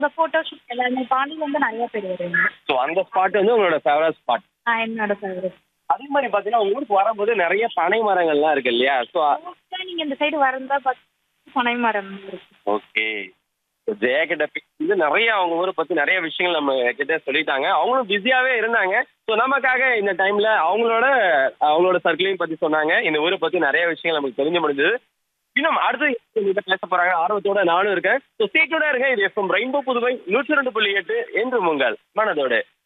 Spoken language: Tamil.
இந்த போட்டோ ஷூட் எல்லாருமே பாண்டியில இருந்து நிறைய பேர் வருவாங்க ஸோ அந்த ஸ்பாட் வந்து உங்களோட ஃபேவரட் ஸ்பாட் ஆ, என்னோட ஃபேவரட் அதே மாதிரி பார்த்தீங்கன்னா உங்க ஊருக்கு வரும்போது நிறைய பனை மரங்கள்லாம் இருக்கு இல்லையா ஸோ நீங்க இந்த சைடு வரந்தா பார்த்து பனை மரம் இருக்கு ஓகே ஜெயா கிட்ட வந்து நிறைய அவங்க ஊரை பத்தி நிறைய விஷயங்கள் நம்ம கிட்ட சொல்லிட்டாங்க அவங்களும் பிஸியாவே இருந்தாங்க ஸோ நமக்காக இந்த டைம்ல அவங்களோட அவங்களோட சர்க்கிளையும் பத்தி சொன்னாங்க இந்த ஊரை பத்தி நிறைய விஷயங்கள் நமக்கு தெரிஞ்சு முடிஞ்சது இன்னும் அடுத்து உங்ககிட்ட பேச போறாங்க ஆர்வத்தோட நானும் இருக்கேன் ஸோ ஸ்டேட்டோட இருங்க இது எஃப்எம் ரெயின்போ புதுவை நூற்றி ரெண்டு புள்ளி எட்டு என்று உங்கள் மனதோடு